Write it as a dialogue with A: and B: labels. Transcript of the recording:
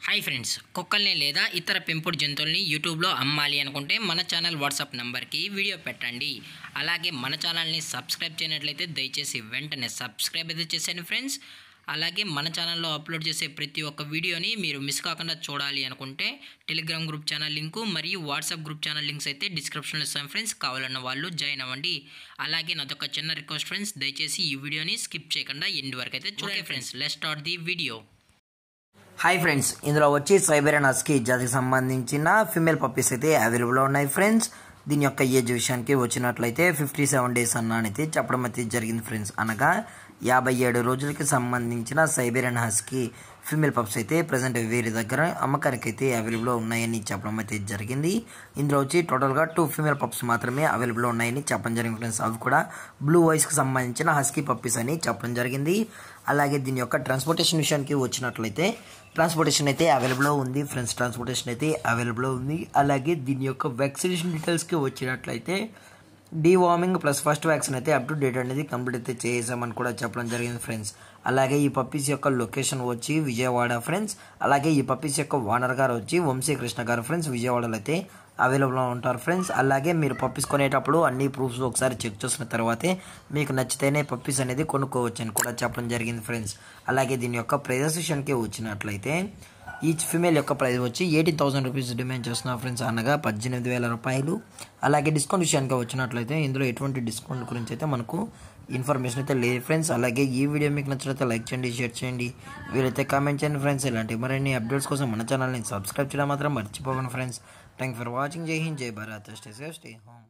A: hi friends కుక్కల్ని లేదా ఇతర పెంపుడు జంతువుల్ని యూట్యూబ్లో అమ్మాలి అనుకుంటే మన ఛానల్ వాట్సాప్ నంబర్కి వీడియో పెట్టండి అలాగే మన ఛానల్ని సబ్స్క్రైబ్ చేయనట్లయితే దయచేసి వెంటనే సబ్స్క్రైబ్ అయితే చేసేయండి ఫ్రెండ్స్ అలాగే మన ఛానల్లో అప్లోడ్ చేసే ప్రతి ఒక్క వీడియోని మీరు మిస్ కాకుండా చూడాలి అనుకుంటే టెలిగ్రామ్ గ్రూప్ ఛానల్ లింకు మరియు వాట్సాప్ గ్రూప్ ఛానల్ లింక్స్ అయితే డిస్క్రిప్షన్లో ఇస్తాం ఫ్రెండ్స్ కావాలన్న వాళ్ళు జాయిన్ అవ్వండి అలాగే నాదొక చిన్న రిక్వెస్ట్ ఫ్రెండ్స్ దయచేసి ఈ వీడియోని స్కిప్ చేయకుండా ఎండ్ వరకు అయితే చూడండి friends let start the video
B: hi friends ఇందులో వచ్చి సైబెరియన్ హస్కీ జాతికి సంబంధించిన ఫిమేల్ పప్పీస్ అయితే అవైలబుల్లో ఉన్నాయి ఫ్రెండ్స్ దీని యొక్క ఏజ్ విషయానికి వచ్చినట్లయితే ఫిఫ్టీ సెవెన్ డేస్ అన్నానైతే చెప్పడం అయితే జరిగింది ఫ్రెండ్స్ అనగా యాభై ఏడు రోజులకి సంబంధించిన సైబెరియన్ హస్కీ ఫిమేల్ పప్స్ అయితే ప్రజెంట్ వీరి దగ్గర అమ్మకానికి అయితే అవైలబుల్లో ఉన్నాయని చెప్పడం అయితే జరిగింది ఇందులో వచ్చి టోటల్గా టూ ఫిమేల్ పప్స్ మాత్రమే అవైలబుల్లో ఉన్నాయని చెప్పడం జరిగింది ఫ్రెండ్స్ అవి కూడా బ్లూ వాయిస్కి సంబంధించిన హస్కీ పప్పీస్ అని చెప్పడం జరిగింది అలాగే దీని యొక్క ట్రాన్స్పోర్టేషన్ విషయానికి వచ్చినట్లయితే ట్రాన్స్పోర్టేషన్ అయితే అవైలబుల్లో ఉంది ఫ్రెండ్స్ ట్రాన్స్పోర్టేషన్ అయితే అవైలబుల్లో ఉంది అలాగే దీని యొక్క వ్యాక్సినేషన్ డీటెయిల్స్కి వచ్చినట్లయితే డీవార్మింగ్ ప్లస్ ఫస్ట్ వ్యాక్సిన్ అయితే అప్ టు డేట్ అనేది కంప్లీట్ అయితే చేసామని కూడా చెప్పడం జరిగింది ఫ్రెండ్స్ అలాగే ఈ పప్పీస్ యొక్క లొకేషన్ వచ్చి విజయవాడ ఫ్రెండ్స్ అలాగే ఈ పప్పీస్ యొక్క ఓనర్ గారు వచ్చి వంశీకృష్ణ గారు ఫ్రెండ్స్ విజయవాడలో అయితే అవైలబుల్లో ఉంటారు ఫ్రెండ్స్ అలాగే మీరు పప్పీస్ కొనేటప్పుడు అన్ని ప్రూఫ్స్ ఒకసారి చెక్ చేసిన తర్వాతే మీకు నచ్చితేనే పప్పీస్ అనేది కొనుక్కోవచ్చు అని కూడా చెప్పడం జరిగింది ఫ్రెండ్స్ అలాగే దీని యొక్క ప్రైజెస్ విషయానికి వచ్చినట్లయితే ఈచ్ ఫిమేల్ యొక్క ప్రైస్ వచ్చి ఎయిటీ థౌసండ్ రూపీస్ డిమాండ్ చేస్తున్నారు ఫ్రెండ్స్ అనగా పద్దెనిమిది వేల రూపాయలు అలాగే డిస్కౌంట్ విషయానికి వచ్చినట్లయితే ఇందులో ఎటువంటి డిస్కౌంట్ గురించి అయితే మనకు ఇన్ఫర్మేషన్ అయితే లేదు ఫ్రెండ్స్ అలాగే ఈ వీడియో మీకు నచ్చినట్లయితే లైక్ చేయండి షేర్ చేయండి వీలైతే కామెంట్ చేయండి ఫ్రెండ్స్ ఇలాంటి మరిన్ని అప్డేట్స్ కోసం మన ఛానల్ని సబ్స్క్రైబ్ చేయడం మాత్రం మర్చిపోకండి friends thank for watching Jai Hind Jai Bharat stay safe stay home